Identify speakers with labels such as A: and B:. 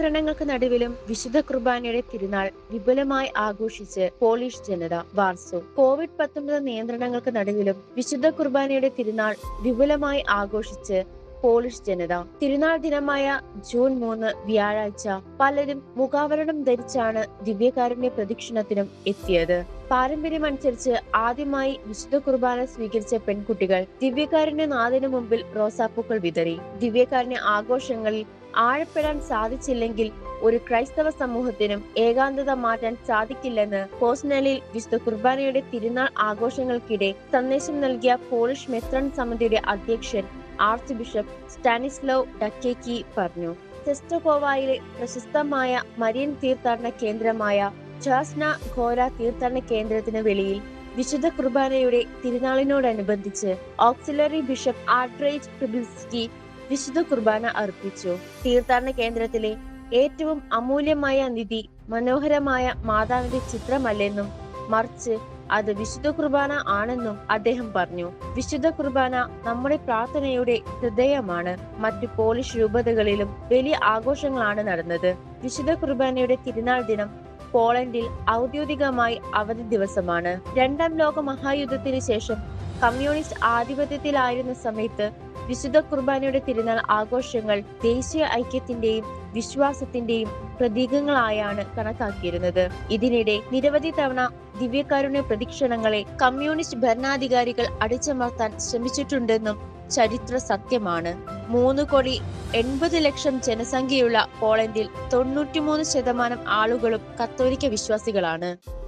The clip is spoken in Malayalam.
A: നിയന്ത്രണങ്ങൾക്ക് നടുവിലും വിശുദ്ധ കുർബാനയുടെ തിരുനാൾ വിപുലമായി ആഘോഷിച്ച് പോളിഷ് ജനത വാർസോ കോവിഡ് പത്തൊമ്പത് നിയന്ത്രണങ്ങൾക്ക് നടുവിലും വിശുദ്ധ കുർബാനയുടെ തിരുനാൾ വിപുലമായി ആഘോഷിച്ച് പോളിഷ് ജനത തിരുനാൾ ദിനമായ ജൂൺ മൂന്ന് വ്യാഴാഴ്ച പലരും മുഖാവരണം ധരിച്ചാണ് ദിവ്യകാരുണ്യ പ്രദക്ഷിണത്തിനും എത്തിയത് പാരമ്പര്യമനുസരിച്ച് ആദ്യമായി വിശുദ്ധ കുർബാന സ്വീകരിച്ച പെൺകുട്ടികൾ ദിവ്യകാരുണ്യ നാഥന് മുമ്പിൽ റോസാപ്പൂക്കൾ വിതറി ദിവ്യകാരുണ്യ ആഘോഷങ്ങളിൽ ആഴപ്പെടാൻ സാധിച്ചില്ലെങ്കിൽ ഒരു ക്രൈസ്തവ സമൂഹത്തിനും ഏകാന്തത മാറ്റാൻ സാധിക്കില്ലെന്ന് പോസ്നലിൽ വിശുദ്ധ കുർബാനയുടെ തിരുനാൾ ആഘോഷങ്ങൾക്കിടെ സന്ദേശം നൽകിയ പോളിഷ് മെത്രൺ സമിതിയുടെ അധ്യക്ഷൻ ആർച്ച് ബിഷപ്പ് സ്റ്റാനിസ്ലോ ഡക്കേക്കി പറഞ്ഞു സെസ്റ്റോകോവായിലെ പ്രശസ്തമായ മരിയൻ തീർത്ഥാടന കേന്ദ്രമായ ജാസ്ന ഘോര തീർത്ഥാടന കേന്ദ്രത്തിന് വെളിയിൽ വിശുദ്ധ കുർബാനയുടെ തിരുനാളിനോടനുബന്ധിച്ച് ഓക്സിലറി ബിഷപ്പ് ആർട്രേജ് പ്രിബിൽസ്കി വിശുദ്ധ കുർബാന അർപ്പിച്ചു തീർത്ഥാടന കേന്ദ്രത്തിലെ ഏറ്റവും അമൂല്യമായ നിധി മനോഹരമായ മാതാവിന്റെ ചിത്രമല്ലെന്നും മറിച്ച് അത് വിശുദ്ധ കുർബാന ആണെന്നും അദ്ദേഹം പറഞ്ഞു വിശുദ്ധ കുർബാന നമ്മുടെ പ്രാർത്ഥനയുടെ ഹൃദയമാണ് മറ്റു പോളിഷ് രൂപതകളിലും വലിയ ആഘോഷങ്ങളാണ് നടന്നത് വിശുദ്ധ കുർബാനയുടെ തിരുനാൾ ദിനം പോളണ്ടിൽ ഔദ്യോഗികമായി അവധി ദിവസമാണ് രണ്ടാം ലോക മഹായുദ്ധത്തിന് ശേഷം കമ്മ്യൂണിസ്റ്റ് ആധിപത്യത്തിലായിരുന്ന സമയത്ത് വിശുദ്ധ കുർബാനയുടെ തിരുനാൾ ആഘോഷങ്ങൾ ദേശീയ ഐക്യത്തിന്റെയും വിശ്വാസത്തിന്റെയും പ്രതീകങ്ങളായാണ് കണക്കാക്കിയിരുന്നത് ഇതിനിടെ നിരവധി തവണ ദിവ്യകാരുണ്യ പ്രദക്ഷിണങ്ങളെ കമ്മ്യൂണിസ്റ്റ് ഭരണാധികാരികൾ അടിച്ചമർത്താൻ ശ്രമിച്ചിട്ടുണ്ടെന്നും ചരിത്ര സത്യമാണ് മൂന്ന് കോടി എൺപത് ലക്ഷം ജനസംഖ്യയുള്ള പോളണ്ടിൽ തൊണ്ണൂറ്റിമൂന്ന് ശതമാനം ആളുകളും കത്തോലിക്ക വിശ്വാസികളാണ്